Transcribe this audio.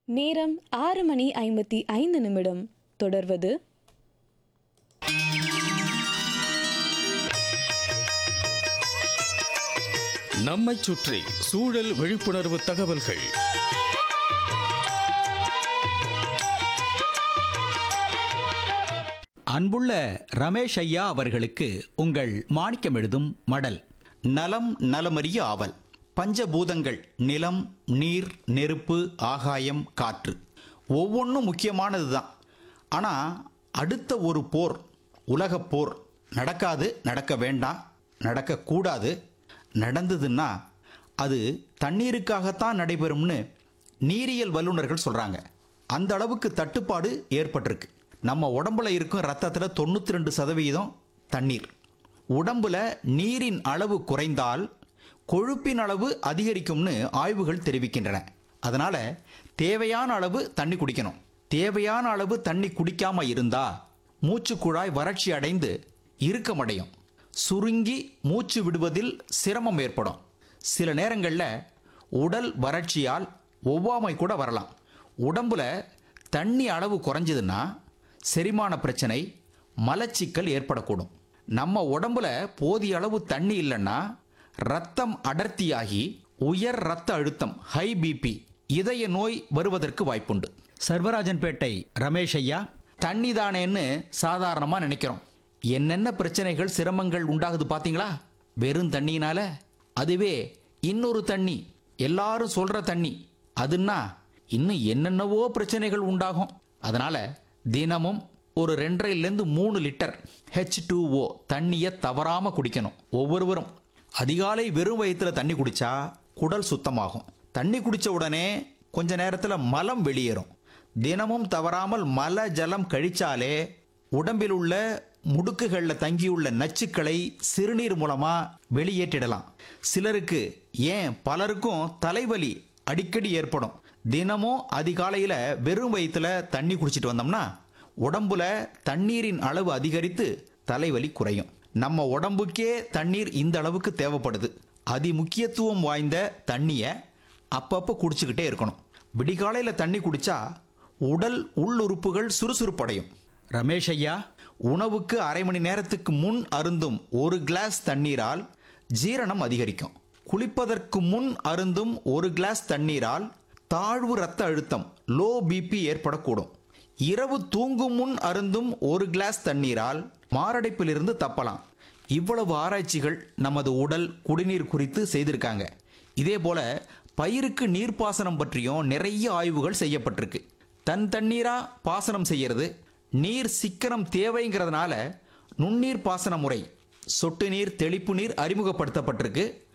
நேரம் ஆறு மணி ஐம்பத்தி ஐந்து நிமிடம் தொடர்வது நம்மைச் சுற்றி சூழல் விழிப்புணர்வு தகவல்கள் அன்புள்ள ரமேஷ் ஐயா அவர்களுக்கு உங்கள் மாணிக்கம் எழுதும் மடல் நலம் நலமறிய ஆவல் பஞ்சபூதங்கள் நிலம் நீர் நெருப்பு ஆகாயம் காற்று ஒவ்வொன்றும் முக்கியமானது தான் ஆனால் அடுத்த ஒரு போர் உலகப் போர் நடக்காது நடக்க வேண்டாம் நடக்கக்கூடாது நடந்ததுன்னா அது தண்ணீருக்காகத்தான் நடைபெறும்னு நீரியல் வல்லுநர்கள் சொல்கிறாங்க அந்த அளவுக்கு தட்டுப்பாடு ஏற்பட்டிருக்கு நம்ம உடம்புல இருக்கும் ரத்தத்தில் தொண்ணூற்றி ரெண்டு சதவீதம் தண்ணீர் உடம்புல நீரின் அளவு குறைந்தால் கொழுப்பின் அளவு அதிகரிக்கும்னு ஆய்வுகள் தெரிவிக்கின்றன அதனால தேவையான அளவு தண்ணி குடிக்கணும் தேவையான அளவு தண்ணி குடிக்காம இருந்தா மூச்சுக்குழாய் வறட்சி அடைந்து இறுக்கமடையும் சுருங்கி மூச்சு விடுவதில் சிரமம் ஏற்படும் சில நேரங்களில் உடல் வறட்சியால் ஒவ்வாமை கூட வரலாம் உடம்புல தண்ணி அளவு குறைஞ்சதுன்னா செரிமான பிரச்சனை மலச்சிக்கல் ஏற்படக்கூடும் நம்ம உடம்புல போதிய அளவு தண்ணி இல்லைன்னா ரத்தம் அடர்த்தியாகி உயர் ரத்த அழுத்தம் ஹை பிபி இதய நோய் வருவதற்கு வாய்ப்புண்டு சர்வராஜன்பேட்டை ரமேஷ் ஐயா தண்ணி தானேன்னு சாதாரணமாக நினைக்கிறோம் என்னென்ன பிரச்சனைகள் சிரமங்கள் உண்டாகுது பார்த்தீங்களா வெறும் தண்ணியினால அதுவே இன்னொரு தண்ணி எல்லாரும் சொல்ற தண்ணி அதுன்னா இன்னும் என்னென்னவோ பிரச்சனைகள் உண்டாகும் அதனால தினமும் ஒரு ரெண்டரைலேருந்து மூணு லிட்டர் ஹெச் டூ ஓ தண்ணியை தவறாம குடிக்கணும் ஒவ்வொருவரும் அதிகாலை வெறும் வயிற்றுல தண்ணி குடிச்சா குடல் சுத்தமாகும் தண்ணி குடிச்ச உடனே கொஞ்ச நேரத்தில் மலம் வெளியேறும் தினமும் தவறாமல் மல ஜலம் கழிச்சாலே உடம்பில் உள்ள முடுக்குகளில் தங்கியுள்ள நச்சுக்களை சிறுநீர் மூலமா வெளியேற்றிடலாம் சிலருக்கு ஏன் பலருக்கும் தலைவலி அடிக்கடி ஏற்படும் தினமும் அதிகாலையில் வெறும் வயிற்றுல தண்ணி குடிச்சிட்டு வந்தோம்னா உடம்புல தண்ணீரின் அளவு அதிகரித்து தலைவலி குறையும் நம்ம உடம்புக்கே தண்ணீர் இந்த அளவுக்கு தேவைப்படுது அதி முக்கியத்துவம் வாய்ந்த தண்ணியை அப்பப்போ குடிச்சுக்கிட்டே இருக்கணும் விடிகாலையில் தண்ணி குடிச்சா உடல் உள்ளுறுப்புகள் சுறுசுறுப்படையும் ரமேஷ் ஐயா உணவுக்கு அரை மணி நேரத்துக்கு முன் அருந்தும் ஒரு கிளாஸ் தண்ணீரால் ஜீரணம் அதிகரிக்கும் குளிப்பதற்கு முன் அருந்தும் ஒரு கிளாஸ் தண்ணீரால் தாழ்வு இரத்த அழுத்தம் லோ பிபி ஏற்படக்கூடும் இரவு தூங்கும் முன் அருந்தும் ஒரு கிளாஸ் தண்ணீரால் மாரடைப்பிலிருந்து தப்பலாம் இவ்வளவு ஆராய்ச்சிகள் நமது உடல் குடிநீர் குறித்து செய்திருக்காங்க இதே போல பயிருக்கு நீர்ப்பாசனம் பற்றியும் நிறைய ஆய்வுகள் செய்யப்பட்டிருக்கு தன் தண்ணீரா பாசனம் செய்யறது நீர் சிக்கனம் தேவைங்கிறதுனால நுண்ணீர் பாசன முறை சொட்டு நீர் தெளிப்பு நீர் அறிமுகப்படுத்தப்பட்டிருக்கு